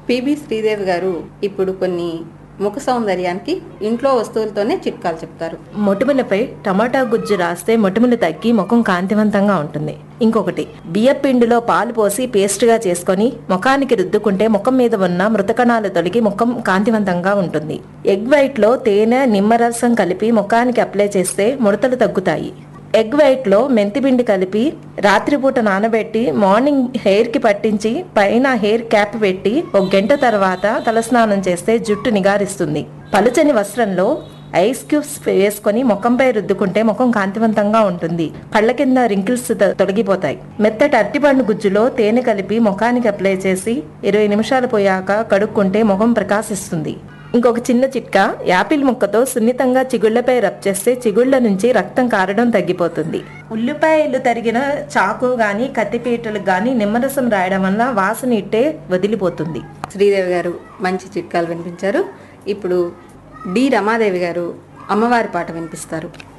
PB Sridevi గారు ఇప్పుడు కొన్ని ముఖ సౌందర్యానికి ఇంట్లో వస్తువులతోనే చిట్కాలు చెప్తారు మొటిమలపై టమాటా గుజ్జు రాస్తే మొటిమలు తగ్గి ముఖం కాంతివంతంగా ఉంటుంది ఇంకొకటి బియ్యం పిండిలో పాలు పోసి పేస్ట్గా చేసుకొని ముఖానికి రుద్దుకుంటే ముఖం మీద ఉన్న మృతకణాలు తొలగి ముఖం కాంతివంతంగా ఉంటుంది ఎగ్ వైట్లో తేనె నిమ్మరసం కలిపి ముఖానికి అప్లై చేస్తే ముడతలు తగ్గుతాయి ఎగ్ వైట్ లో మెంతిపిండి కలిపి రాత్రిపూట నానబెట్టి మార్నింగ్ హెయిర్ కి పట్టించి పైన హెయిర్ క్యాప్ పెట్టి ఒక గంట తర్వాత తలస్నానం చేస్తే జుట్టు నిగారిస్తుంది పలుచని వస్త్రంలో ఐస్ క్యూబ్స్ వేసుకొని ముఖంపై రుద్దుకుంటే ముఖం కాంతివంతంగా ఉంటుంది కళ్ళ కింద రింకిల్స్ తొలగిపోతాయి మెత్తటి అరటిపండు గుజ్జులో తేనె కలిపి ముఖానికి అప్లై చేసి ఇరవై నిమిషాలు పోయాక కడుక్కుంటే ముఖం ప్రకాశిస్తుంది ఇంకొక చిన్న చిట్కా యాపిల్ ముక్కతో సున్నితంగా చిగుళ్లపై రబ్ చేస్తే చిగుళ్ల నుంచి రక్తం కారడం తగ్గిపోతుంది ఉల్లిపాయలు తరిగిన చాకు గాని కత్తిపీటలు గాని నిమ్మరసం రాయడం వల్ల వాసన ఇట్టే వదిలిపోతుంది శ్రీదేవి గారు మంచి చిట్కాలు వినిపించారు ఇప్పుడు డి రమాదేవి గారు అమ్మవారి పాట వినిపిస్తారు